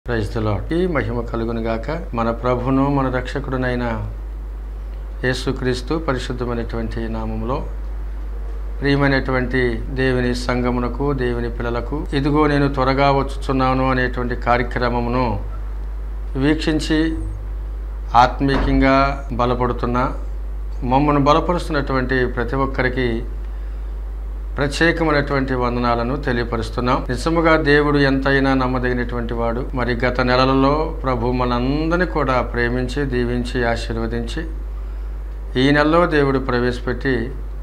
ప్రైజ్లో ఈ మహిమ కలుగును గాక మన ప్రభును మన రక్షకుడునైన యేసుక్రీస్తు పరిశుద్ధమైనటువంటి నామములో ప్రియమైనటువంటి దేవుని సంగమునకు దేవుని పిల్లలకు ఇదిగో నేను త్వరగా వచ్చుచున్నాను అనేటువంటి కార్యక్రమమును వీక్షించి ఆత్మీయంగా బలపడుతున్న మమ్మను బలపరుస్తున్నటువంటి ప్రతి ఒక్కరికి ప్రత్యేకమైనటువంటి వందనాలను తెలియపరుస్తున్నాం నిజముగా దేవుడు ఎంతైనా నమ్మదగినటువంటి వాడు మరి గత నెలలలో ప్రభు మనందరినీ కూడా ప్రేమించి దీవించి ఆశీర్వదించి ఈ నెలలో దేవుడు ప్రవేశపెట్టి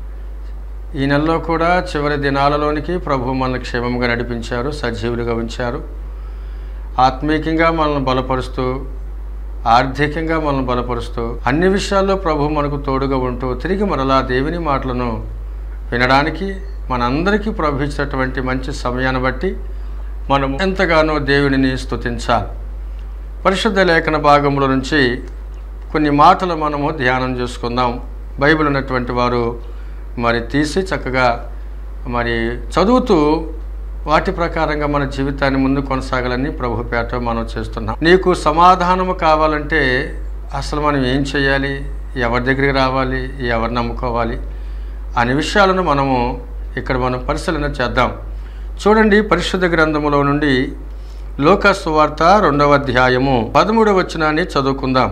ఈ నెలలో కూడా చివరి దినాలలోనికి ప్రభు మనల్ని క్షేమంగా నడిపించారు సజీవులుగా ఉంచారు ఆత్మీయంగా మనల్ని బలపరుస్తూ ఆర్థికంగా మనల్ని బలపరుస్తూ అన్ని విషయాల్లో ప్రభు మనకు తోడుగా ఉంటూ తిరిగి మరలా దేవుని మాటలను వినడానికి మనందరికీ ప్రభు ఇచ్చినటువంటి మంచి సమయాన్ని బట్టి మనం ఎంతగానో దేవునిని స్తుతించాలి పరిశుద్ధ లేఖన భాగంలో నుంచి కొన్ని మాటలు మనము ధ్యానం చేసుకుందాం బైబిల్ ఉన్నటువంటి వారు మరి తీసి చక్కగా మరి చదువుతూ వాటి ప్రకారంగా మన జీవితాన్ని ముందు కొనసాగాలని ప్రభు పేట మనం చేస్తున్నాం నీకు సమాధానము కావాలంటే అసలు మనం ఏం చేయాలి ఎవరి దగ్గరికి రావాలి ఎవరు నమ్ముకోవాలి అనే విషయాలను మనము ఇక్కడ మనం పరిశీలన చేద్దాం చూడండి పరిశుద్ధ గ్రంథములో నుండి లోక సువార్త రెండవ అధ్యాయము పదమూడవ వచనాన్ని చదువుకుందాం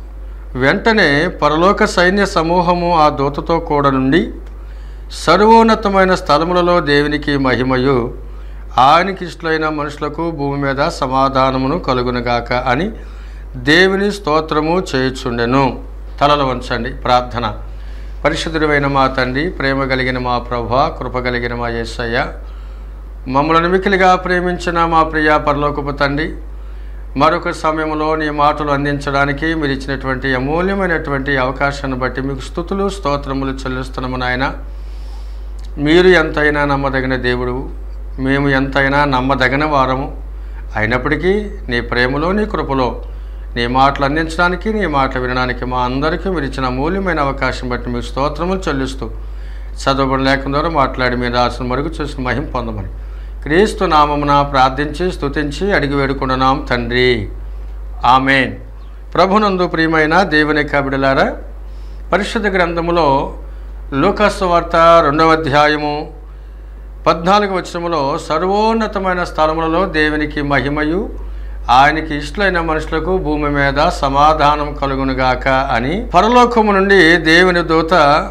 వెంటనే పరలోక సైన్య సమూహము ఆ దూతతో కూడా నుండి సర్వోన్నతమైన స్థలములలో దేవునికి మహిమయు ఆయనకి ఇష్టలైన మనుషులకు భూమి మీద సమాధానమును కలుగునుగాక అని దేవుని స్తోత్రము చేయుచుండెను తలలు వంచండి ప్రార్థన పరిశుద్ధుడైన మా తండ్రి ప్రేమ కలిగిన మా ప్రభా కృప కలిగిన మా యేసయ్య మమ్మల్ని మికిలిగా ప్రేమించిన మా ప్రియ పరలోకపు తండ్రి మరొక సమయంలో నీ మాటలు అందించడానికి మీరు ఇచ్చినటువంటి అమూల్యమైనటువంటి అవకాశాన్ని బట్టి మీకు స్థుతులు స్తోత్రములు చెల్లిస్తున్నాము నాయన మీరు ఎంతైనా నమ్మదగిన దేవుడు మేము ఎంతైనా నమ్మదగిన వారము అయినప్పటికీ నీ ప్రేమలో నీ కృపలో నీ మాటలు అందించడానికి నీ మాటలు వినడానికి మా అందరికీ మీరు ఇచ్చిన అమూల్యమైన అవకాశం బట్టి మీకు స్తోత్రములు చెల్లిస్తూ చదవబడిన లేఖం ద్వారా మాట్లాడి మీరు రాసిన మరుగు చేసిన మహిం పొందమని క్రీస్తు నామమున ప్రార్థించి స్తుతించి అడిగి వేడుకుంటున్నాం తండ్రి ఆమెన్ ప్రభునందు ప్రియమైన దేవుని కాబిడలారా పరిశుద్ధ గ్రంథములో లూకాసు వార్త రెండవ అధ్యాయము పద్నాలుగు వచనములో సర్వోన్నతమైన స్థలములలో దేవునికి మహిమయు ఆయనకి ఇష్టలైన మనుషులకు భూమి మీద సమాధానం కలుగునుగాక అని పరలోకము నుండి దేవుని దూత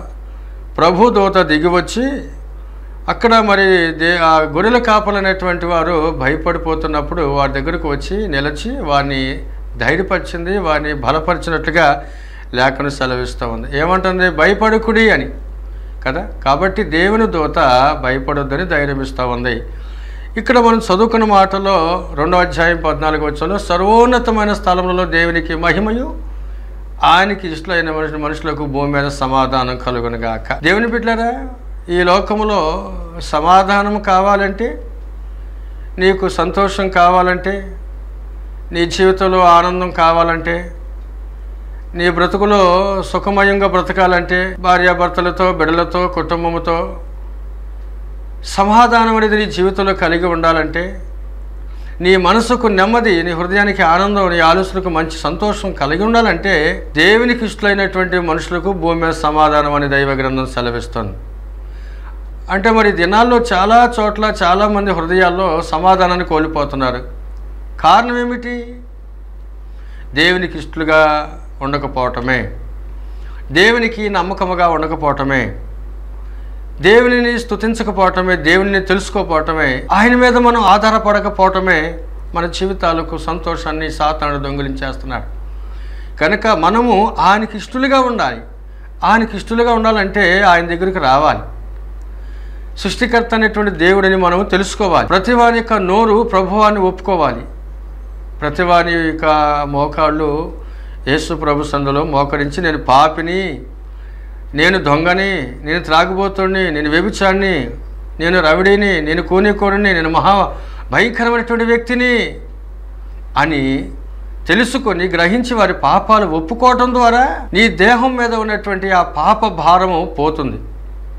ప్రభు దూత దిగివచ్చి అక్కడ మరి దే ఆ గొర్రెల కాపలు అనేటువంటి వారు భయపడిపోతున్నప్పుడు వారి దగ్గరకు వచ్చి నిలిచి వారిని ధైర్యపరిచింది వారిని బలపరిచినట్లుగా లేఖను సెలవిస్తూ ఉంది ఏమంటుంది భయపడుకుడి అని కదా కాబట్టి దేవుని దూత భయపడొద్దని ధైర్యం ఇస్తూ ఉంది ఇక్కడ మనం చదువుకున్న మాటలో రెండో అధ్యాయం పద్నాలుగు వచ్చంలో సర్వోన్నతమైన స్థలములలో దేవునికి మహిమయు ఆయనకి ఇష్టమైన మనుషులు మనుషులకు భూమి మీద సమాధానం కలుగునుగాక దేవుని బిడ్డలారా ఈ లోకములో సమాధానం కావాలంటే నీకు సంతోషం కావాలంటే నీ జీవితంలో ఆనందం కావాలంటే నీ బ్రతుకులో సుఖమయంగా బ్రతకాలంటే భార్యాభర్తలతో బిడ్డలతో కుటుంబంతో సమాధానం అనేది నీ జీవితంలో కలిగి ఉండాలంటే నీ మనసుకు నెమ్మది నీ హృదయానికి ఆనందం నీ ఆలోచనకు మంచి సంతోషం కలిగి ఉండాలంటే దేవునికి ఇష్టలైనటువంటి మనుషులకు భూమి మీద సమాధానం అని దైవ గ్రంథం సెలవిస్తుంది అంటే మరి దినాల్లో చాలా చోట్ల చాలామంది హృదయాల్లో సమాధానాన్ని కోల్పోతున్నారు కారణం ఏమిటి దేవునికి ఇష్టలుగా ఉండకపోవటమే దేవునికి నమ్మకముగా ఉండకపోవటమే దేవునిని స్తుతించకపోవటమే దేవునిని తెలుసుకోపోవటమే ఆయన మీద మనం ఆధారపడకపోవటమే మన జీవితాలకు సంతోషాన్ని సాతాను దొంగిలించేస్తున్నాడు కనుక మనము ఆయనకి ఇష్టలుగా ఉండాలి ఆయనకి ఇష్టలుగా ఉండాలంటే ఆయన దగ్గరికి రావాలి సృష్టికర్త అనేటువంటి దేవుడిని మనం తెలుసుకోవాలి ప్రతివాని యొక్క నోరు ప్రభువాన్ని ఒప్పుకోవాలి ప్రతివాని యొక్క మోకాళ్ళు యేసు ప్రభు సందులో మోకరించి నేను పాపిని నేను దొంగని నేను త్రాగుబోతుడిని నేను వ్యభిచారిని నేను రవిడిని నేను కూనికోడిని నేను మహా భయంకరమైనటువంటి వ్యక్తిని అని తెలుసుకొని గ్రహించి వారి పాపాలు ఒప్పుకోవటం ద్వారా నీ దేహం మీద ఉన్నటువంటి ఆ పాప భారము పోతుంది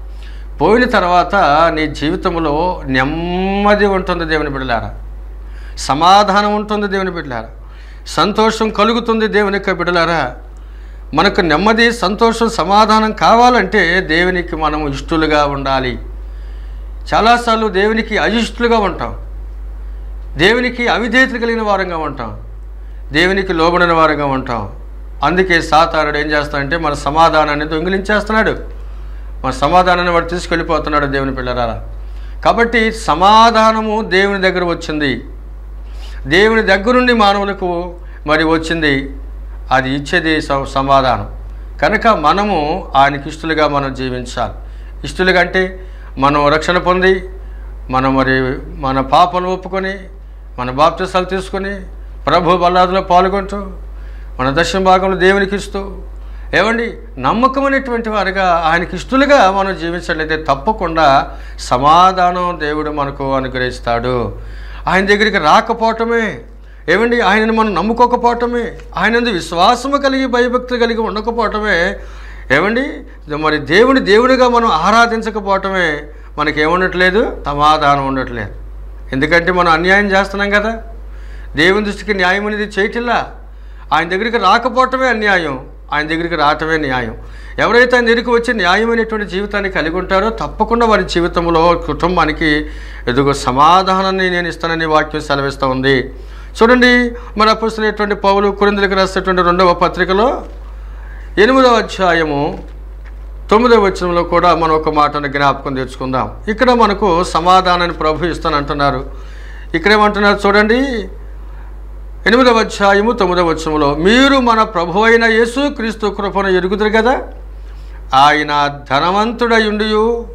పోయిన తర్వాత నీ జీవితంలో నెమ్మది ఉంటుంది దేవుని బిడ్డలారా సమాధానం ఉంటుంది దేవుని బిడ్డలారా సంతోషం కలుగుతుంది దేవుని యొక్క బిడ్డలారా మనకు నెమ్మది సంతోషం సమాధానం కావాలంటే దేవునికి మనం ఇష్టలుగా ఉండాలి చాలాసార్లు దేవునికి అయిష్టలుగా ఉంటాం దేవునికి అవిధేయత కలిగిన వారంగా ఉంటాం దేవునికి లోబడిన వారంగా ఉంటాం అందుకే సాతానుడు ఏం చేస్తాడంటే మన సమాధానాన్ని దొంగిలించేస్తున్నాడు మన సమాధానాన్ని వాడు తీసుకెళ్ళిపోతున్నాడు దేవుని పిల్లరారా కాబట్టి సమాధానము దేవుని దగ్గర వచ్చింది దేవుని దగ్గరుండి మానవులకు మరి వచ్చింది అది ఇచ్చేది స- సమాధానం కనుక మనము ఆయనకి ఇష్టలుగా మనం జీవించాలి ఇష్టలుగా అంటే మనం రక్షణ పొంది మనం మరి మన పాపను ఒప్పుకొని మన బాప్తిసాలు తీసుకొని ప్రభు బల్లాదులో పాల్గొంటూ మన దక్షిణ భాగంలో దేవునికి ఇస్తూ ఏమండి నమ్మకమైనటువంటి వారిగా ఆయనకి ఇష్టలుగా మనం జీవించట్లయితే తప్పకుండా సమాధానం దేవుడు మనకు అనుగ్రహిస్తాడు ఆయన దగ్గరికి రాకపోవటమే ఏమండి ఆయనను మనం నమ్ముకోకపోవటమే ఆయన విశ్వాసము కలిగి భయభక్తి కలిగి ఉండకపోవటమే ఏమండి మరి దేవుని దేవునిగా మనం ఆరాధించకపోవటమే మనకి ఏముండట్లేదు సమాధానం ఉండట్లేదు ఎందుకంటే మనం అన్యాయం చేస్తున్నాం కదా దేవుని దృష్టికి న్యాయం అనేది చేయటిల్లా ఆయన దగ్గరికి రాకపోవటమే అన్యాయం ఆయన దగ్గరికి రావటమే న్యాయం ఎవరైతే ఆయన దగ్గరికి వచ్చి న్యాయమైనటువంటి జీవితాన్ని కలిగి ఉంటారో తప్పకుండా వారి జీవితంలో కుటుంబానికి ఎదుగు సమాధానాన్ని నేను ఇస్తానని వాక్యం సెలవిస్తూ ఉంది చూడండి మన అప్పుస్తున్నటువంటి పౌలు కురిందులకు రాసేటువంటి రెండవ పత్రికలో ఎనిమిదవ అధ్యాయము తొమ్మిదవ వచనంలో కూడా మనం ఒక మాటను జ్ఞాపకం తెచ్చుకుందాం ఇక్కడ మనకు సమాధానాన్ని ప్రభు ఇస్తానంటున్నారు ఇక్కడేమంటున్నారు చూడండి ఎనిమిదవ అధ్యాయము తొమ్మిదవ వచనంలో మీరు మన ప్రభు అయిన యేసు క్రీస్తు కృపను ఎరుగుదురు కదా ఆయన ధనవంతుడయుండి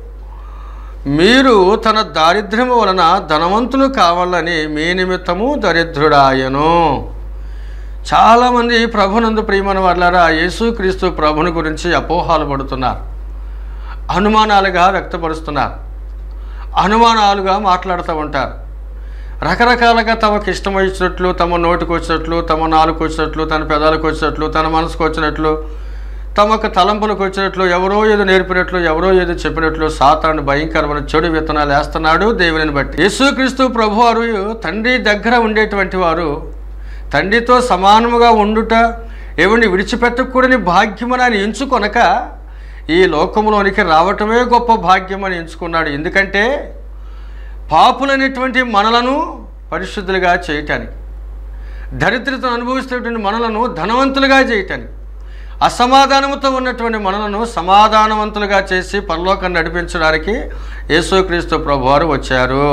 మీరు తన దారిద్ర్యము వలన ధనవంతులు కావాలని మీ నిమిత్తము దరిద్రుడాయను చాలామంది ప్రభునందు ప్రియమైన వాళ్ళారా యేసుక్రీస్తు ప్రభుని గురించి అపోహాలు పడుతున్నారు అనుమానాలుగా వ్యక్తపరుస్తున్నారు అనుమానాలుగా మాట్లాడుతూ ఉంటారు రకరకాలుగా తమకు ఇష్టమైనట్లు తమ నోటికి వచ్చినట్లు తమ నాలుగు వచ్చినట్లు తన పెదాలకు వచ్చినట్లు తన మనసుకు వచ్చినట్లు తమకు తలంపులకు వచ్చినట్లు ఎవరో ఏదో నేర్పినట్లు ఎవరో ఏదో చెప్పినట్లు సాతాను భయంకరమైన చెడు విత్తనాలు వేస్తున్నాడు దేవుని బట్టి యేసుక్రీస్తు ప్రభువారు తండ్రి దగ్గర ఉండేటువంటి వారు తండ్రితో సమానముగా ఉండుట ఏమండి విడిచిపెట్టకూడని భాగ్యమని ఆయన ఎంచుకొనక ఈ లోకంలోనికి రావటమే గొప్ప భాగ్యమని ఎంచుకున్నాడు ఎందుకంటే పాపులైనటువంటి మనలను పరిశుద్ధులుగా చేయటానికి దరిద్రతను అనుభవిస్తున్నటువంటి మనలను ధనవంతులుగా చేయటానికి అసమాధానముతో ఉన్నటువంటి మనలను సమాధానవంతులుగా చేసి పరలోకాన్ని నడిపించడానికి యేసుక్రీస్తు ప్రభువారు వచ్చారు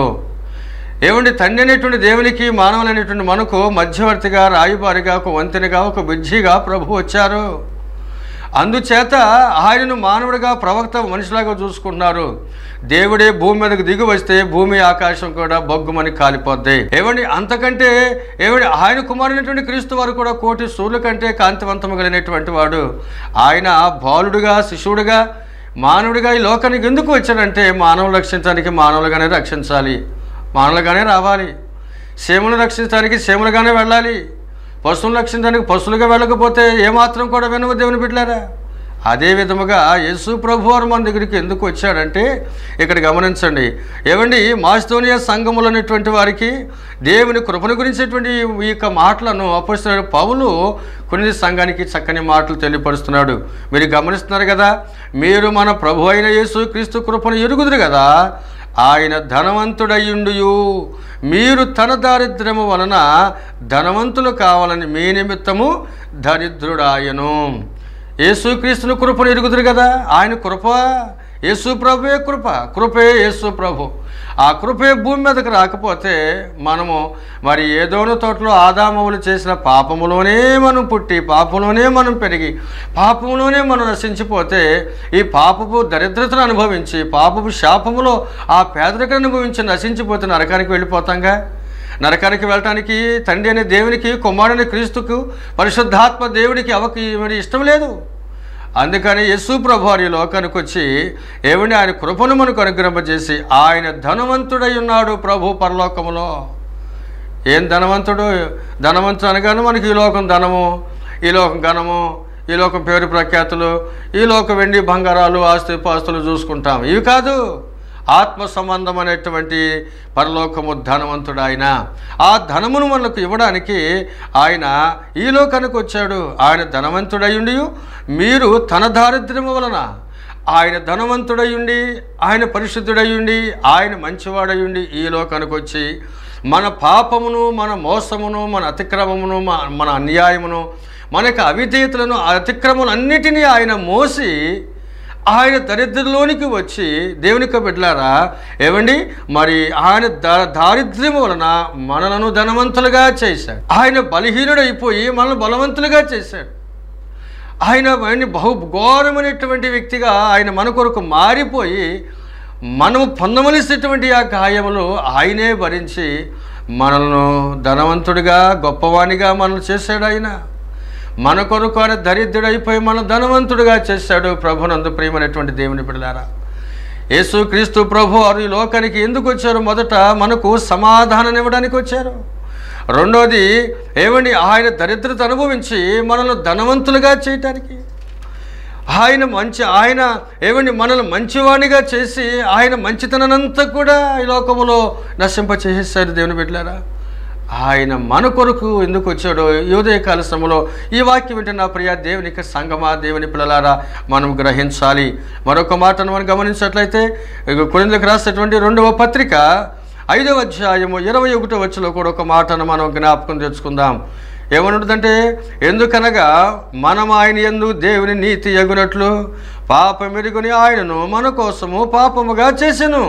ఏమండి తండ్రి అనేటువంటి దేవునికి మానవులైనటువంటి మనకు మధ్యవర్తిగా రాయుబారిగా ఒక వంతెనగా ఒక బిజ్జిగా ప్రభు వచ్చారు అందుచేత ఆయనను మానవుడిగా ప్రవక్త మనిషిలాగా చూసుకుంటున్నారు దేవుడే భూమి మీదకు దిగి వస్తే భూమి ఆకాశం కూడా బొగ్గుమని కాలిపోద్ది ఏమండి అంతకంటే ఏమండి ఆయన కుమారునటువంటి క్రీస్తు వారు కూడా కోటి సూర్యుల కంటే కాంతివంతము కలిగినటువంటి వాడు ఆయన బాలుడుగా శిశువుడుగా మానవుడిగా ఈ లోకానికి ఎందుకు వచ్చాడంటే మానవులు రక్షించడానికి మానవులుగానే రక్షించాలి మానవులుగానే రావాలి సేమును రక్షించడానికి సేములుగానే వెళ్ళాలి పశువులు రక్షించడానికి పశువులుగా వెళ్ళకపోతే ఏమాత్రం కూడా వినవు దేవుని బిడ్డలారా అదే విధముగా యేసు ప్రభు వారు మన దగ్గరికి ఎందుకు వచ్చాడంటే ఇక్కడ గమనించండి ఏమండి మాస్తోనియా సంఘములు అనేటువంటి వారికి దేవుని కృపను గురించేటువంటి ఈ యొక్క మాటలను అపరిస్తున్న పౌలు కొన్ని సంఘానికి చక్కని మాటలు తెలియపరుస్తున్నాడు మీరు గమనిస్తున్నారు కదా మీరు మన ప్రభు అయిన యేసు క్రీస్తు కృపను ఎరుగుదురు కదా ఆయన ధనవంతుడయ్యుండు మీరు తన దారిద్ర్యము వలన ధనవంతులు కావాలని మీ నిమిత్తము దరిద్రుడాయను యేసుక్రీస్తుని కృపను ఎరుగుదురు కదా ఆయన కృప యేసు ప్రభువే కృప కృపే యేసు ప్రభు ఆ కృపే భూమి మీదకి రాకపోతే మనము మరి ఏదోనో తోటలో ఆదామవులు చేసిన పాపములోనే మనం పుట్టి పాపంలోనే మనం పెరిగి పాపంలోనే మనం నశించిపోతే ఈ పాపపు దరిద్రతను అనుభవించి పాపపు శాపములో ఆ పేదరికను అనుభవించి నశించిపోతే నరకానికి వెళ్ళిపోతాంగా నరకానికి వెళ్ళటానికి తండ్రి అనే దేవునికి కుమారుని క్రీస్తుకు పరిశుద్ధాత్మ దేవునికి అవకి మరి ఇష్టం లేదు అందుకని యేసు ప్రభు వారి లోకానికి వచ్చి ఏమండి ఆయన కృపను మనకు అనుగ్రహింపజేసి ఆయన ధనవంతుడై ఉన్నాడు ప్రభు పరలోకములో ఏం ధనవంతుడు ధనవంతుడు అనగానే మనకి ఈ లోకం ధనము ఈ లోకం ఘనము ఈ లోకం పేరు ప్రఖ్యాతులు ఈ లోకం వెండి బంగారాలు ఆస్తి పాస్తులు చూసుకుంటాం ఇవి కాదు ఆత్మ సంబంధమైనటువంటి పరలోకము ధనవంతుడు ఆయన ఆ ధనమును మనకు ఇవ్వడానికి ఆయన ఈ లోకానికి వచ్చాడు ఆయన ధనవంతుడయుండి మీరు తన దారిద్ర్యము వలన ఆయన ధనవంతుడయుండి ఆయన పరిశుద్ధుడయుండి ఆయన మంచివాడయుండి ఈ లోకానికి వచ్చి మన పాపమును మన మోసమును మన అతిక్రమమును మ- మన అన్యాయమును మన యొక్క అవిధేయతలను అతిక్రమములు అన్నిటినీ ఆయన మోసి ఆయన దరిద్రలోనికి వచ్చి దేవునికి బిడ్డలారా ఏమండి మరి ఆయన దా దారిద్ర్యం వలన మనలను ధనవంతులుగా చేశాడు ఆయన బలహీనుడైపోయి మనల్ని బలవంతులుగా చేశాడు ఆయన ఆయన బహు ఘోరమైనటువంటి వ్యక్తిగా ఆయన మన కొరకు మారిపోయి మనము పొందవలసినటువంటి ఆ గాయములు ఆయనే భరించి మనల్ని ధనవంతుడిగా గొప్పవానిగా మనల్ని చేశాడు ఆయన మన కొరకు ఆయన దరిద్రుడైపోయి మన ధనవంతుడిగా చేశాడు ప్రభునందు ప్రియమైనటువంటి దేవుని బిడ్డలారా యేసు క్రీస్తు ప్రభు వారు ఈ లోకానికి ఎందుకు వచ్చారు మొదట మనకు సమాధానం ఇవ్వడానికి వచ్చారు రెండోది ఏమండి ఆయన దరిద్రత అనుభవించి మనల్ని ధనవంతులుగా చేయటానికి ఆయన మంచి ఆయన ఏమండి మనల్ని మంచివాణిగా చేసి ఆయన మంచితనంతా కూడా ఈ లోకములో నశింప చేసేసారు దేవుని బిడ్డలారా ఆయన మన కొరకు ఎందుకు వచ్చాడో ఈ ఉదయకాల సమయంలో ఈ వాక్యం వింటున్న ప్రియ దేవునికి సంగమా దేవుని పిల్లలారా మనం గ్రహించాలి మరొక మాటను మనం గమనించినట్లయితే కొరిందకు రాసినటువంటి రెండవ పత్రిక ఐదవ అధ్యాయము ఇరవై ఒకటో వచ్చిలో కూడా ఒక మాటను మనం జ్ఞాపకం తెచ్చుకుందాం ఏమనుంటుందంటే ఎందుకనగా మనం ఆయన ఎందు దేవుని నీతి ఎగునట్లు పాపమెరుగుని ఆయనను మన కోసము పాపముగా చేసెను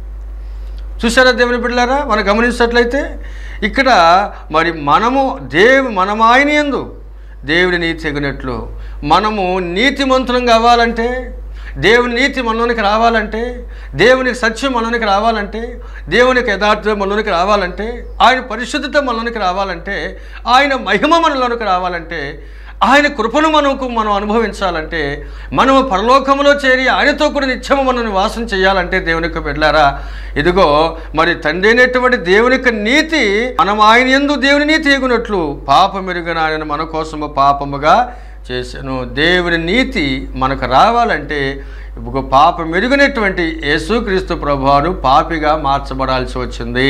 చూసారా దేవుని బిడ్డలారా మనం గమనించినట్లయితే ఇక్కడ మరి మనము దేవు మనం ఆయన ఎందు దేవుని నీతి ఎగినట్లు మనము నీతిమంతులం కావాలంటే దేవుని నీతి మనలోనికి రావాలంటే దేవునికి సత్యం మనలోనికి రావాలంటే దేవునికి యథార్థం మనలోనికి రావాలంటే ఆయన పరిశుద్ధత మనలోనికి రావాలంటే ఆయన మహిమ మనలోనికి రావాలంటే ఆయన కృపను మనకు మనం అనుభవించాలంటే మనము పరలోకములో చేరి ఆయనతో కూడా నిత్యము మనం నివాసం చేయాలంటే దేవుని యొక్క బిడ్డలారా ఇదిగో మరి తండ్రి అయినటువంటి దేవుని యొక్క నీతి మనం ఆయన ఎందు దేవుని నీతి ఎగునట్లు పాప మెరుగన ఆయన మన కోసము పాపముగా చేశాను దేవుని నీతి మనకు రావాలంటే ఒక పాప మెరుగనటువంటి యేసుక్రీస్తు ప్రభువారు పాపిగా మార్చబడాల్సి వచ్చింది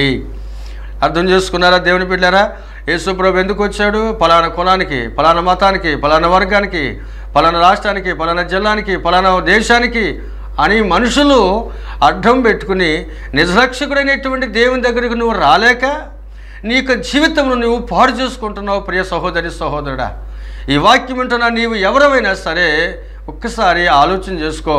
అర్థం చేసుకున్నారా దేవుని బిడ్డారా యేసుప్రభు ఎందుకు వచ్చాడు పలానా కులానికి పలానా మతానికి పలానా వర్గానికి పలానా రాష్ట్రానికి పలానా జిల్లానికి పలానా దేశానికి అని మనుషులు అడ్డం పెట్టుకుని నిజరక్షకుడైనటువంటి దేవుని దగ్గరికి నువ్వు రాలేక నీ యొక్క జీవితంలో నువ్వు పాడు చేసుకుంటున్నావు ప్రియ సహోదరి సహోదరుడా ఈ వాక్యం వింటున్నా నీవు ఎవరైనా సరే ఒక్కసారి ఆలోచన చేసుకో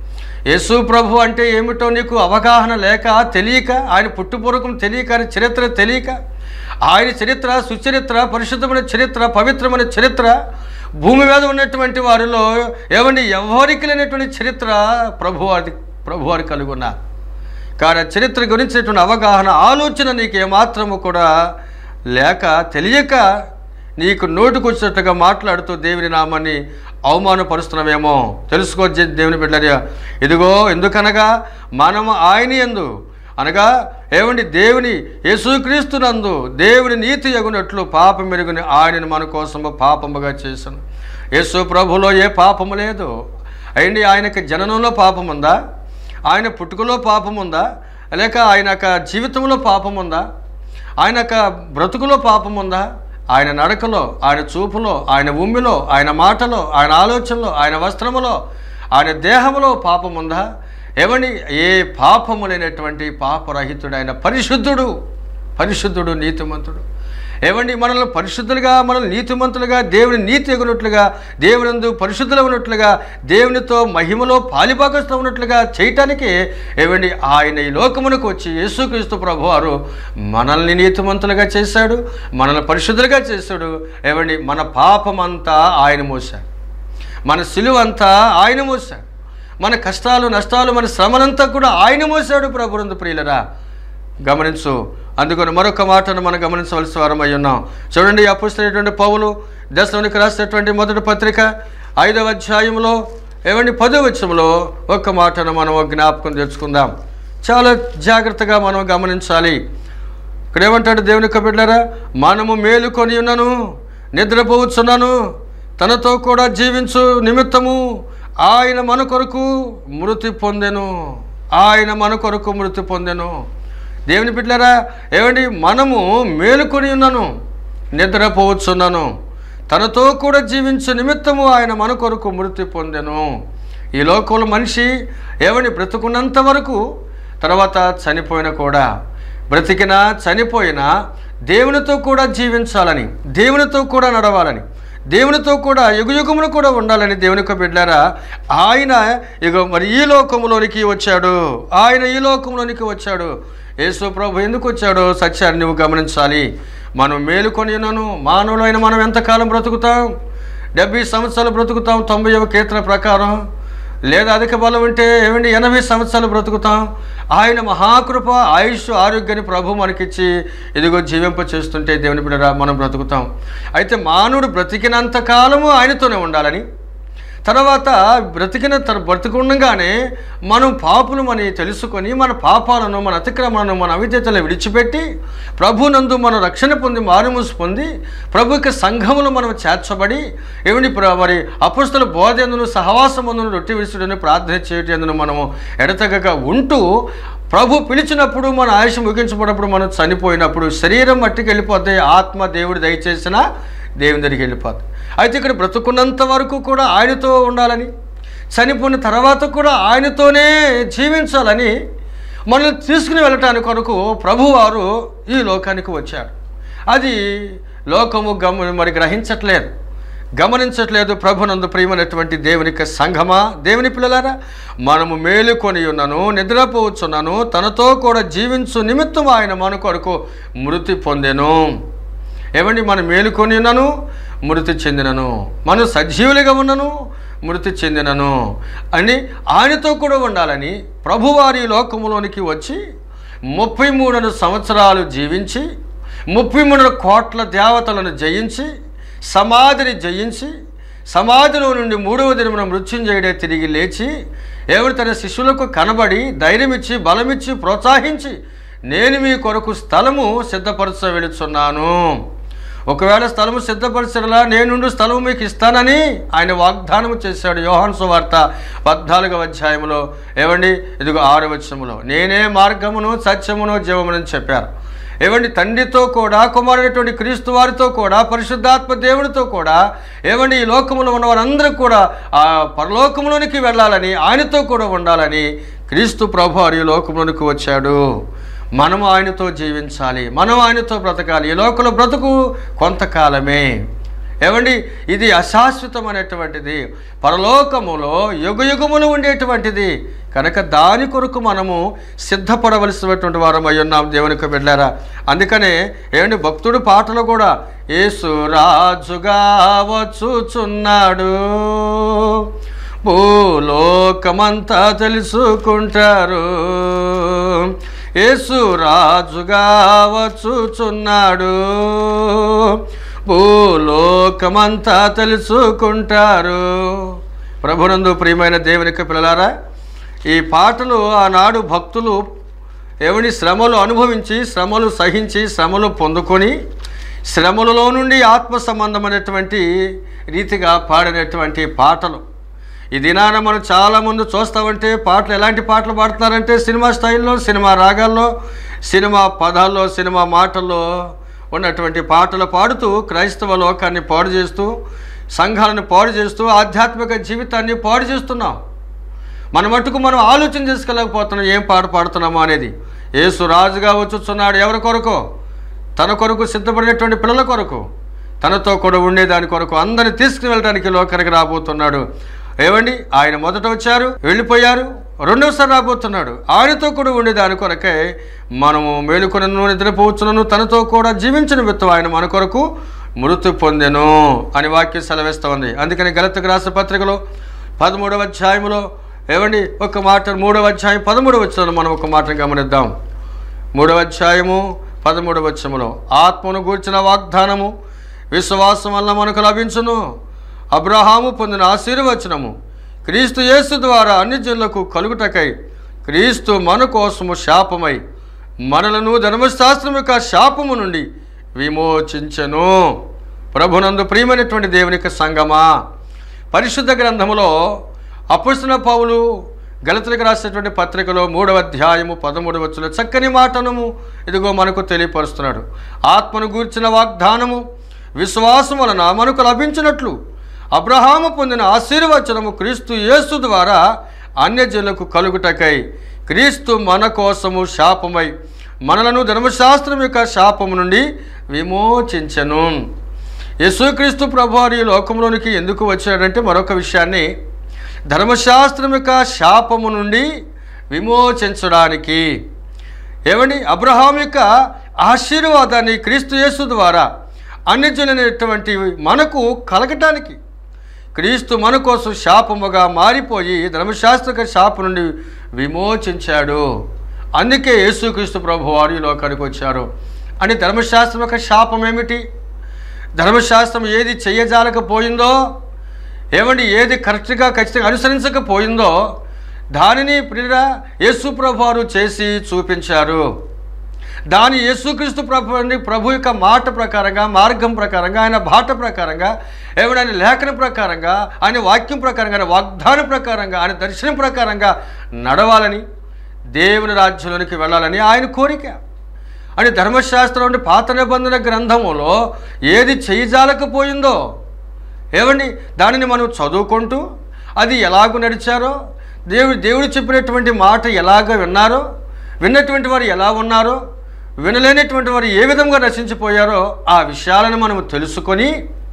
యేసు ప్రభు అంటే ఏమిటో నీకు అవగాహన లేక తెలియక ఆయన పుట్టుపూర్వకం తెలియక ఆయన చరిత్ర తెలియక ఆయన చరిత్ర సుచరిత్ర పరిశుద్ధమైన చరిత్ర పవిత్రమైన చరిత్ర భూమి మీద ఉన్నటువంటి వారిలో ఏమండి ఎవరికి లేనటువంటి చరిత్ర ప్రభువారి ప్రభువారి కలుగున్నా కానీ ఆ చరిత్ర గురించినటువంటి అవగాహన ఆలోచన నీకు ఏమాత్రము కూడా లేక తెలియక నీకు నోటుకొచ్చినట్టుగా మాట్లాడుతూ దేవుని నామాన్ని అవమానపరుస్తున్నామేమో తెలుసుకో జ- దేవుని బిడ్డరియా ఇదిగో ఎందుకనగా మనము ఆయన ఎందు అనగా ఏమండి దేవుని యేసుక్రీస్తునందు దేవుని నీతి ఎగునట్లు పాపం మెరుగుని ఆయనను మన కోసము పాపముగా చేశాను యేసు ప్రభులో ఏ పాపము లేదు అయింది ఆయనకి జననంలో పాపం ఉందా ఆయన పుట్టుకలో పాపం ఉందా లేక ఆయన యొక్క జీవితంలో పాపం ఉందా ఆయన యొక్క బ్రతుకులో పాపం ఉందా ఆయన నడకలో ఆయన చూపులో ఆయన ఉమ్మిలో ఆయన మాటలో ఆయన ఆలోచనలో ఆయన వస్త్రములో ఆయన దేహములో పాపం ఉందా ఏమని ఏ పాపము లేనటువంటి పాపరహితుడైన పరిశుద్ధుడు పరిశుద్ధుడు నీతిమంతుడు ఏమండి మనల్ని పరిశుద్ధులుగా మనల్ని నీతిమంతులుగా దేవుని నీతి ఎగునట్లుగా దేవునందు పరిశుద్ధులు ఉన్నట్లుగా దేవునితో మహిమలో పాలిభాగస్థం ఉన్నట్లుగా చేయటానికి ఏమండి ఆయన ఈ లోకమునకు వచ్చి యేసుక్రీస్తు ప్రభువారు మనల్ని నీతిమంతులుగా చేశాడు మనల్ని పరిశుద్ధులుగా చేశాడు ఏమండి మన పాపమంతా ఆయన మోశాడు మన సిలువంతా ఆయన మోశాడు మన కష్టాలు నష్టాలు మన శ్రమనంతా కూడా ఆయన మోసాడు ప్రభునందు ప్రియులరా గమనించు అందుకని మరొక మాటను మనం గమనించవలసి వారమై ఉన్నాం చూడండి అపుస్తున్నటువంటి పౌలు దశలోనికి రాసినటువంటి మొదటి పత్రిక ఐదవ అధ్యాయంలో ఏమండి పదో వచ్చంలో ఒక్క మాటను మనం జ్ఞాపకం తెచ్చుకుందాం చాలా జాగ్రత్తగా మనం గమనించాలి ఇక్కడ ఏమంటాడు దేవుని యొక్క బిడ్డలారా మనము మేలుకొని ఉన్నాను నిద్రపోవచ్చున్నాను తనతో కూడా జీవించు నిమిత్తము ఆయన మన కొరకు మృతి పొందెను ఆయన మన కొరకు మృతి పొందెను దేవుని బిడ్డలారా ఏమండి మనము మేలుకొని ఉన్నాను నిద్రపోవచ్చున్నాను తనతో కూడా జీవించు నిమిత్తము ఆయన మన కొరకు మృతి పొందెను ఈ లోకంలో మనిషి ఏమని బ్రతుకున్నంత వరకు తర్వాత చనిపోయిన కూడా బ్రతికినా చనిపోయినా దేవునితో కూడా జీవించాలని దేవునితో కూడా నడవాలని దేవునితో కూడా యుగయుగమును కూడా ఉండాలని దేవుని యొక్క బిడ్డారా ఆయన ఇక మరి ఈ లోకంలోనికి వచ్చాడు ఆయన ఈ లోకంలోనికి వచ్చాడు యేసు ప్రభు ఎందుకు వచ్చాడో సత్యాన్ని నువ్వు గమనించాలి మనం మేలుకొని ఉన్నాను మానవులైన మనం ఎంతకాలం బ్రతుకుతాం డెబ్బై సంవత్సరాలు బ్రతుకుతాం తొంభై కీర్తన ప్రకారం లేదా అధిక బలం ఉంటే ఏమండి ఎనభై సంవత్సరాలు బ్రతుకుతాం ఆయన మహాకృప ఆయుష్ ఆరోగ్యాన్ని ప్రభు మనకిచ్చి ఇదిగో జీవింప చేస్తుంటే దేవుని బిడ్డరా మనం బ్రతుకుతాం అయితే మానవుడు బ్రతికినంత కాలము ఆయనతోనే ఉండాలని తర్వాత బ్రతికిన తర బ్రతికుండగానే మనం పాపులమని తెలుసుకొని మన పాపాలను మన అతిక్రమణను మన అవిధేతలు విడిచిపెట్టి ప్రభునందు మనం రక్షణ పొంది మారుమూసి పొంది ప్రభు యొక్క సంఘములు మనం చేర్చబడి ఏమిటి ప్ర- మరి అపుస్తుల బోధెందును సహవాసమందును రొట్టి విసుడని ప్రార్థన చేయటందును మనము ఎడతెగక ఉంటూ ప్రభు పిలిచినప్పుడు మన ఆయుష్ ముగించబడినప్పుడు మనం చనిపోయినప్పుడు శరీరం మట్టికి వెళ్ళిపోతే ఆత్మ దేవుడు దయచేసిన దేవుని దగ్గరికి వెళ్ళిపోతుంది అయితే ఇక్కడ బ్రతుకున్నంత వరకు కూడా ఆయనతో ఉండాలని చనిపోయిన తర్వాత కూడా ఆయనతోనే జీవించాలని మనల్ని తీసుకుని వెళ్ళటానికి కొరకు ప్రభువారు ఈ లోకానికి వచ్చారు అది లోకము గమ మరి గ్రహించట్లేదు గమనించట్లేదు ప్రభునందు ప్రియమైనటువంటి దేవుని యొక్క సంఘమా దేవుని పిల్లలారా మనము మేలుకొని ఉన్నాను నిద్రపోవచ్చున్నాను తనతో కూడా జీవించు నిమిత్తం ఆయన మన కొరకు మృతి పొందెను ఏమండి మనం మేలుకొని ఉన్నాను మృతి చెందినను మనం సజీవులుగా ఉన్నను మృతి చెందినను అని ఆయనతో కూడా ఉండాలని ప్రభువారి లోకములోనికి వచ్చి ముప్పై మూడు సంవత్సరాలు జీవించి ముప్పై మూడు కోట్ల దేవతలను జయించి సమాధిని జయించి సమాధిలో నుండి మూడవ దినమున మృత్యుంజయుడే తిరిగి లేచి ఎవరు తన శిష్యులకు కనబడి ధైర్యమిచ్చి బలమిచ్చి ప్రోత్సహించి నేను మీ కొరకు స్థలము సిద్ధపరచ వెళుచున్నాను ఒకవేళ స్థలము సిద్ధపరచడలా నేనుండు స్థలము మీకు ఇస్తానని ఆయన వాగ్దానం చేశాడు యోహాన్ సువార్త పద్నాలుగవ అధ్యాయంలో ఏవండి ఇదిగో ఆరు వచనములో నేనే మార్గమును సత్యమును జీవమునని చెప్పారు ఏవండి తండ్రితో కూడా కుమారుడైనటువంటి క్రీస్తు వారితో కూడా పరిశుద్ధాత్మ దేవుడితో కూడా ఏవండి ఈ లోకములో ఉన్న వారందరూ కూడా ఆ పరలోకములోనికి వెళ్ళాలని ఆయనతో కూడా ఉండాలని క్రీస్తు ప్రభు వారు ఈ లోకంలోనికి వచ్చాడు మనము ఆయనతో జీవించాలి మనం ఆయనతో బ్రతకాలి ఈ లోకంలో బ్రతుకు కొంతకాలమే ఏమండి ఇది అశాశ్వతమైనటువంటిది పరలోకములో యుగయుగములు ఉండేటువంటిది కనుక దాని కొరకు మనము సిద్ధపడవలసినటువంటి వారం అయి ఉన్నాం దేవునికి వెళ్ళారా అందుకనే ఏమండి భక్తుడు పాటలు కూడా యేసు రాజుగా వచ్చుచున్నాడు భూలోకమంతా తెలుసుకుంటారు యేసు రాజుగా వచ్చుచున్నాడు భూలోకమంతా తెలుసుకుంటారు ప్రభునందు ప్రియమైన దేవునికి పిల్లలారా ఈ పాటలు ఆనాడు భక్తులు ఎవని శ్రమలు అనుభవించి శ్రమలు సహించి శ్రమలు పొందుకొని శ్రమలలో నుండి ఆత్మ సంబంధమైనటువంటి రీతిగా పాడినటువంటి పాటలు ఈ దినాన మనం చాలామంది చూస్తామంటే పాటలు ఎలాంటి పాటలు పాడుతున్నారంటే సినిమా స్టైల్లో సినిమా రాగాల్లో సినిమా పదాల్లో సినిమా మాటల్లో ఉన్నటువంటి పాటలు పాడుతూ క్రైస్తవ లోకాన్ని పాడు చేస్తూ సంఘాలను పాడు చేస్తూ ఆధ్యాత్మిక జీవితాన్ని పాడు చేస్తున్నాం మన మట్టుకు మనం ఆలోచన చేసుకోలేకపోతున్నాం ఏం పాట పాడుతున్నామో అనేది యేసు రాజుగా వచ్చుచున్నాడు ఎవరి కొరకు తన కొరకు సిద్ధపడినటువంటి పిల్లల కొరకు తనతో కూడా ఉండేదాని కొరకు అందరిని తీసుకుని వెళ్ళడానికి లోకానికి రాబోతున్నాడు ఏమండి ఆయన మొదట వచ్చారు వెళ్ళిపోయారు రెండవసారి రాబోతున్నాడు ఆయనతో కూడా ఉండేదాని కొరకే మనము మేలుకొనను నిద్రపోవచ్చునను తనతో కూడా జీవించిన విత్తం ఆయన మన కొరకు మృతి పొందెను అని వాక్యం సెలవిస్తూ ఉంది అందుకని గలతకు రాసిన పత్రికలో పదమూడవ అధ్యాయంలో ఏమండి ఒక మాట మూడవ అధ్యాయం పదమూడవ వచ్చిన మనం ఒక మాటను గమనిద్దాం మూడవ అధ్యాయము పదమూడవ వచ్చములో ఆత్మను గూర్చిన వాగ్దానము విశ్వాసం వల్ల మనకు లభించును అబ్రహాము పొందిన ఆశీర్వచనము క్రీస్తు యేసు ద్వారా అన్ని జనులకు కలుగుటకై క్రీస్తు మన కోసము శాపమై మనలను ధర్మశాస్త్రం యొక్క శాపము నుండి విమోచించెను ప్రభునందు ప్రియమైనటువంటి దేవుని యొక్క సంగమా పరిశుద్ధ గ్రంథములో అపుస్తున్న పౌలు గలతులకు రాసినటువంటి పత్రికలో మూడవ అధ్యాయము పదమూడవ వచ్చులో చక్కని మాటను ఇదిగో మనకు తెలియపరుస్తున్నాడు ఆత్మను గూర్చిన వాగ్దానము విశ్వాసం వలన మనకు లభించినట్లు అబ్రహాము పొందిన ఆశీర్వచనము క్రీస్తు యేసు ద్వారా అన్యజనులకు కలుగుటకై క్రీస్తు మన కోసము శాపమై మనలను ధర్మశాస్త్రం యొక్క శాపము నుండి విమోచించను యేసుక్రీస్తు ప్రభువారు ఈ లోకంలోనికి ఎందుకు వచ్చాడంటే మరొక విషయాన్ని ధర్మశాస్త్రం యొక్క శాపము నుండి విమోచించడానికి ఏమండి అబ్రహాం యొక్క ఆశీర్వాదాన్ని క్రీస్తు యేసు ద్వారా అన్యజనులైనటువంటి మనకు కలగటానికి క్రీస్తు మన కోసం శాపముగా మారిపోయి ధర్మశాస్త్రక శాపం నుండి విమోచించాడు అందుకే యేసుక్రీస్తు ప్రభు వారు ఈ లోకానికి వచ్చారు అని ధర్మశాస్త్రం యొక్క శాపం ఏమిటి ధర్మశాస్త్రం ఏది చెయ్యజాలకపోయిందో ఏమండి ఏది కరెక్ట్గా ఖచ్చితంగా అనుసరించకపోయిందో దానిని ప్రియ యేసు ప్రభు వారు చేసి చూపించారు దాని యేసుక్రీస్తు ప్రభు అని ప్రభు యొక్క మాట ప్రకారంగా మార్గం ప్రకారంగా ఆయన బాట ప్రకారంగా ఏమైనా ఆయన లేఖన ప్రకారంగా ఆయన వాక్యం ప్రకారంగా ఆయన వాగ్దానం ప్రకారంగా ఆయన దర్శనం ప్రకారంగా నడవాలని దేవుని రాజ్యంలోనికి వెళ్ళాలని ఆయన కోరిక అని ధర్మశాస్త్రం అంటే పాత నిబంధన గ్రంథములో ఏది చేయజాలకపోయిందో ఏమండి దానిని మనం చదువుకుంటూ అది ఎలాగ నడిచారో దేవుడు దేవుడు చెప్పినటువంటి మాట ఎలాగ విన్నారో విన్నటువంటి వారు ఎలా ఉన్నారో వినలేనటువంటి వారు ఏ విధంగా నశించిపోయారో ఆ విషయాలను మనం తెలుసుకొని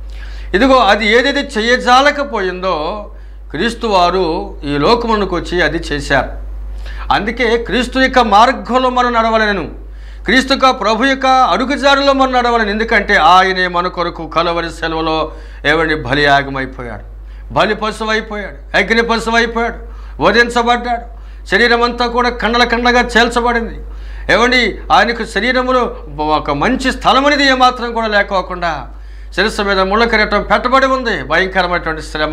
ఇదిగో అది ఏదైతే చేయజాలకపోయిందో క్రీస్తు వారు ఈ లోకమునకు వచ్చి అది చేశారు అందుకే క్రీస్తు యొక్క మార్గంలో మనం నడవలేను క్రీస్తు యొక్క ప్రభు యొక్క అడుగుజారులో మనం నడవాలని ఎందుకంటే ఆయనే మన కొరకు కలవరి సెలవులో ఏమండి బలి యాగమైపోయాడు బలి పశువు అయిపోయాడు అగ్ని పశువు అయిపోయాడు వధించబడ్డాడు శరీరం అంతా కూడా కండల కండగా చేల్చబడింది ఏమండి ఆయనకు శరీరములో ఒక మంచి స్థలం అనేది ఏమాత్రం కూడా లేకోకుండా శిరస్సు మీద ముళ్ళ కిరీటం పెట్టబడి ఉంది భయంకరమైనటువంటి శ్రమ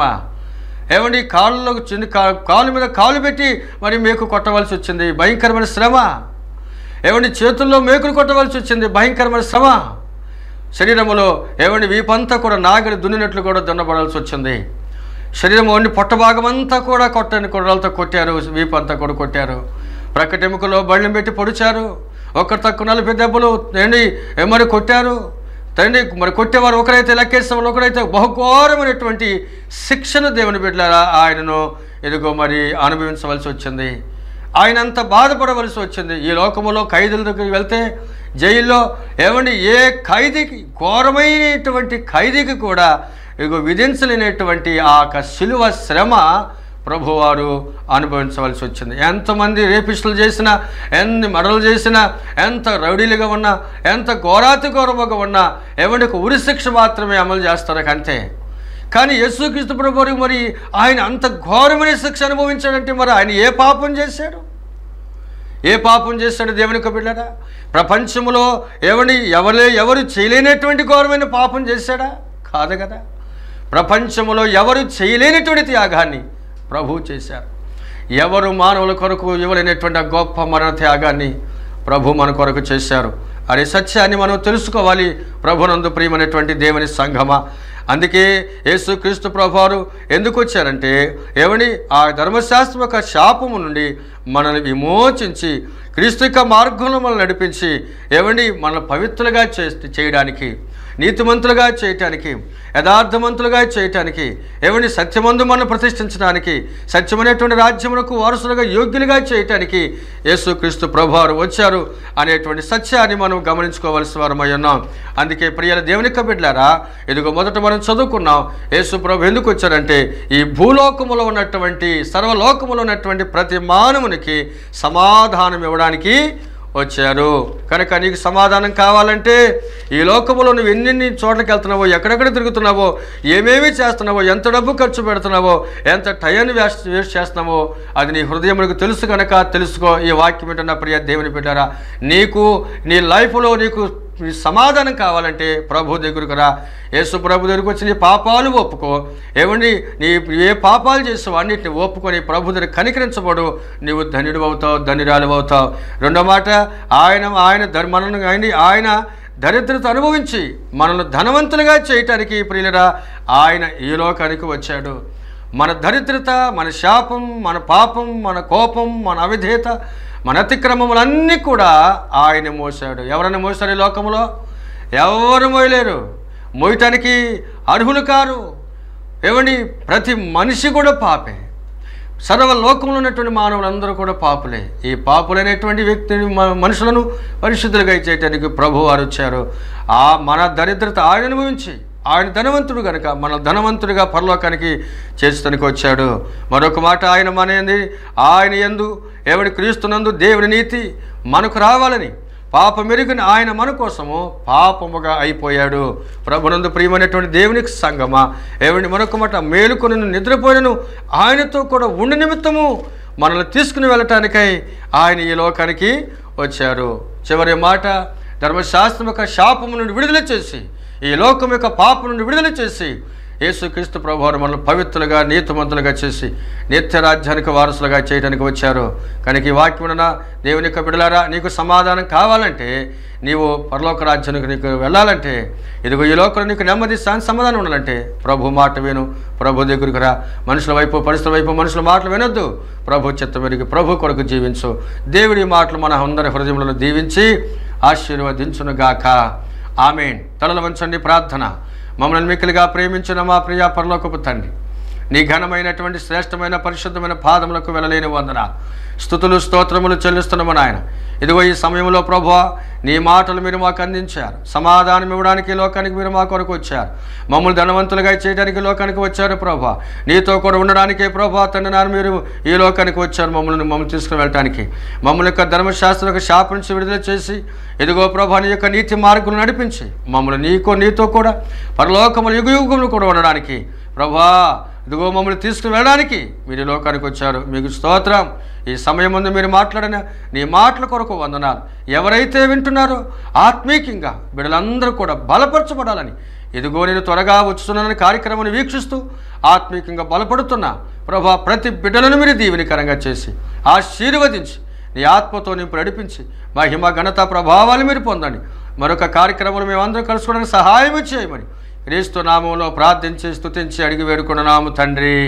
ఏమండి కాళ్ళలో చిన్న కా- కాలు మీద కాలు పెట్టి మరి మేకు కొట్టవలసి వచ్చింది భయంకరమైన శ్రమ ఏమండి చేతుల్లో మేకులు కొట్టవలసి వచ్చింది భయంకరమైన శ్రమ శరీరములో ఏమండి వీపంతా కూడా నాగలి దున్నినట్లు కూడా దున్నబడాల్సి వచ్చింది శరీరం వండి పొట్ట భాగమంతా కూడా కొట్టని కొడలతో కొట్టారు వీపంతా కూడా కొట్టారు ప్రక్కటెముకలో బళ్ళం పెట్టి పొడిచారు ఒక్కరు తక్కువ నలభై దెబ్బలు ఏండి మరి కొట్టారు తండ్రి మరి కొట్టేవారు ఒకరైతే లెక్కేసేవారు ఒకరైతే బహుఘోరమైనటువంటి శిక్షణ దేవుని బిడ్డలారా ఆయనను ఎదుగో మరి అనుభవించవలసి వచ్చింది ఆయన అంత బాధపడవలసి వచ్చింది ఈ లోకములో ఖైదీల దగ్గరికి వెళ్తే జైల్లో ఏమండి ఏ ఖైదీకి ఘోరమైనటువంటి ఖైదీకి కూడా ఇగో విధించలేనటువంటి ఆ యొక్క శిలువ శ్రమ ప్రభువారు అనుభవించవలసి వచ్చింది ఎంతమంది రేపిస్టులు చేసినా ఎన్ని మడలు చేసినా ఎంత రౌడీలుగా ఉన్నా ఎంత ఘోరాతి ఘోరముగా ఉన్నా ఏమంటే ఒక ఉరి శిక్ష మాత్రమే అమలు చేస్తారు అంతే కానీ యేసుక్రీస్తు ప్రభు వారు మరి ఆయన అంత ఘోరమైన శిక్ష అనుభవించాడంటే మరి ఆయన ఏ పాపం చేశాడు ఏ పాపం చేశాడు దేవునికి బిడ్డరా ప్రపంచంలో ఎవరి ఎవరే ఎవరు చేయలేనటువంటి ఘోరమైన పాపం చేశాడా కాదు కదా ప్రపంచంలో ఎవరు చేయలేనటువంటి త్యాగాన్ని ప్రభు చేశారు ఎవరు మానవుల కొరకు ఇవ్వలేనటువంటి ఆ గొప్ప మరణ త్యాగాన్ని ప్రభు మన కొరకు చేశారు అరే సత్యాన్ని మనం తెలుసుకోవాలి ప్రభునందు ప్రియమైనటువంటి దేవుని సంఘమా అందుకే యేసుక్రీస్తు ప్రభువారు ఎందుకు వచ్చారంటే ఏమని ఆ ధర్మశాస్త్రం యొక్క శాపము నుండి మనల్ని విమోచించి క్రీస్తు యొక్క మార్గంలో మనల్ని నడిపించి ఏమండి మనల్ని పవిత్రులుగా చే చేయడానికి నీతిమంతులుగా చేయటానికి యథార్థవంతులుగా చేయటానికి ఏమని సత్యమందు మనం ప్రతిష్ఠించడానికి సత్యమైనటువంటి రాజ్యములకు వారసులుగా యోగ్యులుగా చేయటానికి యేసుక్రీస్తు ప్రభువారు వచ్చారు అనేటువంటి సత్యాన్ని మనం గమనించుకోవలసిన వారమై ఉన్నాం అందుకే ప్రియల దేవుని బిడ్డారా ఇదిగో మొదట మనం చదువుకున్నాం యేసు ప్రభు ఎందుకు వచ్చారంటే ఈ భూలోకములో ఉన్నటువంటి సర్వలోకములో ఉన్నటువంటి ప్రతి మానవునికి సమాధానం ఇవ్వడానికి వచ్చారు కనుక నీకు సమాధానం కావాలంటే ఈ లోకంలో నువ్వు ఎన్నెన్ని చోట్లకి వెళ్తున్నావో ఎక్కడెక్కడ తిరుగుతున్నావో ఏమేమి చేస్తున్నావో ఎంత డబ్బు ఖర్చు పెడుతున్నావో ఎంత టైంని వేస్ట్ వేస్ట్ చేస్తున్నావో అది నీ హృదయములకు తెలుసు కనుక తెలుసుకో ఈ వాక్యం ఏంటన్న ప్రియ దేవుని పెట్టారా నీకు నీ లైఫ్లో నీకు నీ సమాధానం కావాలంటే ప్రభు దగ్గరకు రా యేసు ప్రభు దగ్గరకు వచ్చి నీ పాపాలు ఒప్పుకో ఏమండి నీ ఏ పాపాలు చేసావు అన్నిటిని ఒప్పుకొని ప్రభు దగ్గర కనికరించబడు నీవు ధన్యుడు అవుతావు ధన్యురాలు అవుతావు రెండో మాట ఆయన ఆయన ధర్ మనల్ని ఆయన ఆయన దరిద్రత అనుభవించి మనల్ని ధనవంతులుగా చేయటానికి ప్రియులరా ఆయన ఈ లోకానికి వచ్చాడు మన దరిద్రత మన శాపం మన పాపం మన కోపం మన అవిధేయత మన అతిక్రమములన్నీ కూడా ఆయన మోసాడు ఎవరైనా మోసారు ఈ లోకంలో ఎవరు మోయలేరు మోయటానికి అర్హులు కారు ఏమండి ప్రతి మనిషి కూడా పాపే సర్వ లోకంలో ఉన్నటువంటి మానవులందరూ కూడా పాపులే ఈ పాపులైనటువంటి వ్యక్తిని మ- మనుషులను పరిశుద్ధులుగా చేయటానికి ప్రభు వారు వచ్చారు ఆ మన దరిద్రత ఆయన అనుభవించి ఆయన ధనవంతుడు కనుక మన ధనవంతుడిగా పరలోకానికి చేర్చడానికి వచ్చాడు మరొక మాట ఆయన మనది ఆయన ఎందు ఎవడి క్రీస్తునందు దేవుని నీతి మనకు రావాలని పాప మెరుగుని ఆయన మన కోసము పాపముగా అయిపోయాడు ప్రభునందు ప్రియమైనటువంటి దేవునికి సంగమా ఏమండి మరొక మాట మేలుకొని నిద్రపోయినను ఆయనతో కూడా ఉండి నిమిత్తము మనల్ని తీసుకుని వెళ్ళటానికై ఆయన ఈ లోకానికి వచ్చారు చివరి మాట ధర్మశాస్త్రం యొక్క శాపము నుండి విడుదల చేసి ఈ లోకం యొక్క పాపం నుండి విడుదల చేసి యేసుక్రీస్తు ప్రభువారు మనల్ని పవిత్రులుగా నీతిమంతులుగా చేసి నిత్య రాజ్యానికి వారసులుగా చేయడానికి వచ్చారు కనుక ఈ వాక్యమున దేవుని యొక్క బిడలారా నీకు సమాధానం కావాలంటే నీవు పరలోక రాజ్యానికి నీకు వెళ్ళాలంటే ఇదిగో ఈ లోకంలో నీకు నెమ్మది శాంతి సమాధానం ఉండాలంటే ప్రభు మాట విను ప్రభు దగ్గరికి రా మనుషుల వైపు పరిస్థితుల వైపు మనుషుల మాటలు వినొద్దు ప్రభు చిత్త మెరుగు ప్రభు కొరకు జీవించు దేవుడి మాటలు మన అందరి హృదయములను దీవించి ఆశీర్వదించునుగాక ఆమెన్ తలలు వంచండి ప్రార్థన మమ్మల్ని మిక్కిలిగా ప్రేమించిన మా ప్రియ పరలోకపు తండ్రి నీ ఘనమైనటువంటి శ్రేష్టమైన పరిశుద్ధమైన పాదములకు వెళ్ళలేని వందన స్థుతులు స్తోత్రములు చెల్లిస్తున్నాము నాయన ఇదిగో ఈ సమయంలో ప్రభు నీ మాటలు మీరు మాకు అందించారు సమాధానం ఇవ్వడానికి ఈ లోకానికి మీరు మా కొరకు వచ్చారు మమ్మల్ని ధనవంతులుగా చేయడానికి ఈ లోకానికి వచ్చారు ప్రభా నీతో కూడా ఉండడానికే ప్రభా తండ్రి నాన్న మీరు ఈ లోకానికి వచ్చారు మమ్మల్ని మమ్మల్ని తీసుకుని వెళ్ళటానికి మమ్మల్ని యొక్క ధర్మశాస్త్రం యొక్క శాప నుంచి విడుదల చేసి ఇదిగో ప్రభా నీ యొక్క నీతి మార్గం నడిపించి మమ్మల్ని నీకో నీతో కూడా పరలోకములు యుగ యుగములు కూడా ఉండడానికి ప్రభా ఇదిగో మమ్మల్ని తీసుకుని వెళ్ళడానికి మీరు ఈ లోకానికి వచ్చారు మీకు స్తోత్రం ఈ సమయం ముందు మీరు మాట్లాడిన నీ మాటల కొరకు వందనాలు ఎవరైతే వింటున్నారో ఆత్మీకంగా బిడ్డలందరూ కూడా బలపరచబడాలని ఇదిగో నేను త్వరగా వచ్చుతున్నానని కార్యక్రమాన్ని వీక్షిస్తూ ఆత్మీకంగా బలపడుతున్నా ప్రభా ప్రతి బిడ్డలను మీరు దీవెనికరంగా చేసి ఆశీర్వదించి నీ ఆత్మతో నింపు నడిపించి మహిమ ఘనత ప్రభావాలు మీరు పొందండి మరొక కార్యక్రమంలో మేమందరం కలుసుకోవడానికి సహాయం చేయమని క్రీస్తు నామంలో ప్రార్థించి స్తుతించి అడిగి వేడుకున్నాము తండ్రి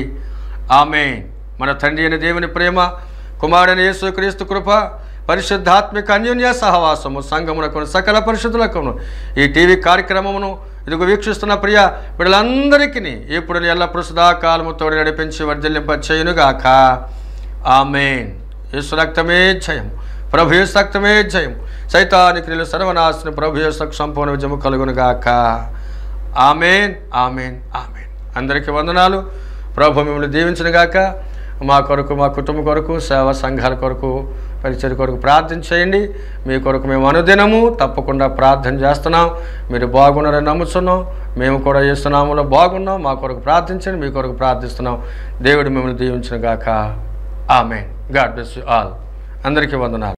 ఆమె మన తండ్రి అయిన దేవుని ప్రేమ కుమారుని యేసు క్రీస్తు కృప పరిశుద్ధాత్మిక అన్యోన్య సహవాసము సంగమునకు సకల పరిశుద్ధులకు ఈ టీవీ కార్యక్రమమును ఇదిగో వీక్షిస్తున్న ప్రియ బిడ్డలందరికీ ఇప్పుడు ఎల్లప్పుడు సదాకాలము తోడి నడిపించి వర్ధలింప చేయునుగాక ఆమెన్ యేసు రక్తమే జయం ప్రభు యేసు రక్తమే జయం సైతాని క్రియలు సర్వనాశనం ప్రభు యేసు రక్త సంపూర్ణ విజయము కలుగునుగాక ఆమెన్ ఆమెన్ ఆమెన్ అందరికీ వందనాలు ప్రభు మిమ్మల్ని దీవించునుగాక మా కొరకు మా కుటుంబం కొరకు సేవా సంఘాల కొరకు పరిచయ కొరకు ప్రార్థన చేయండి మీ కొరకు మేము అనుదినము తప్పకుండా ప్రార్థన చేస్తున్నాం మీరు బాగున్నారని నమ్ముతున్నాం మేము కూడా చేస్తున్నాములో బాగున్నాం మా కొరకు ప్రార్థించండి మీ కొరకు ప్రార్థిస్తున్నాం దేవుడు మిమ్మల్ని దీవించునుగాక amen god bless you all అందరికీ వందనాలు